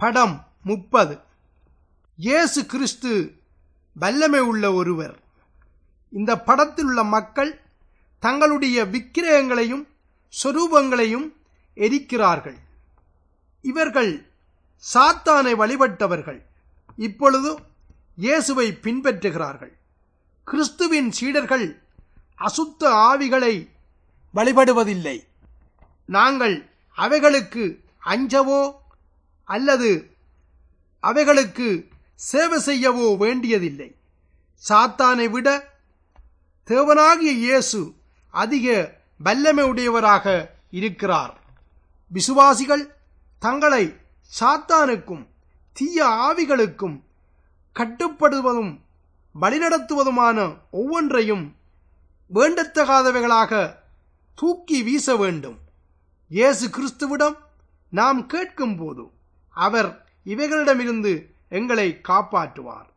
படம் முப்பது இயேசு கிறிஸ்து வல்லமை உள்ள ஒருவர் இந்த படத்தில் உள்ள மக்கள் தங்களுடைய விக்கிரகங்களையும் சொரூபங்களையும் எரிக்கிறார்கள் இவர்கள் சாத்தானை வழிபட்டவர்கள் இப்பொழுது இயேசுவை பின்பற்றுகிறார்கள் கிறிஸ்துவின் சீடர்கள் அசுத்த ஆவிகளை வழிபடுவதில்லை நாங்கள் அவைகளுக்கு அஞ்சவோ அல்லது அவைகளுக்கு சேவை செய்யவோ வேண்டியதில்லை சாத்தானை விட தேவனாகிய இயேசு அதிக வல்லமை உடையவராக இருக்கிறார் விசுவாசிகள் தங்களை சாத்தானுக்கும் தீய ஆவிகளுக்கும் கட்டுப்படுவதும் வழிநடத்துவதுமான ஒவ்வொன்றையும் வேண்டத்தகாதவைகளாக தூக்கி வீச வேண்டும் இயேசு கிறிஸ்துவிடம் நாம் கேட்கும் போது அவர் இவைகளிடமிருந்து எங்களை காப்பாற்றுவார்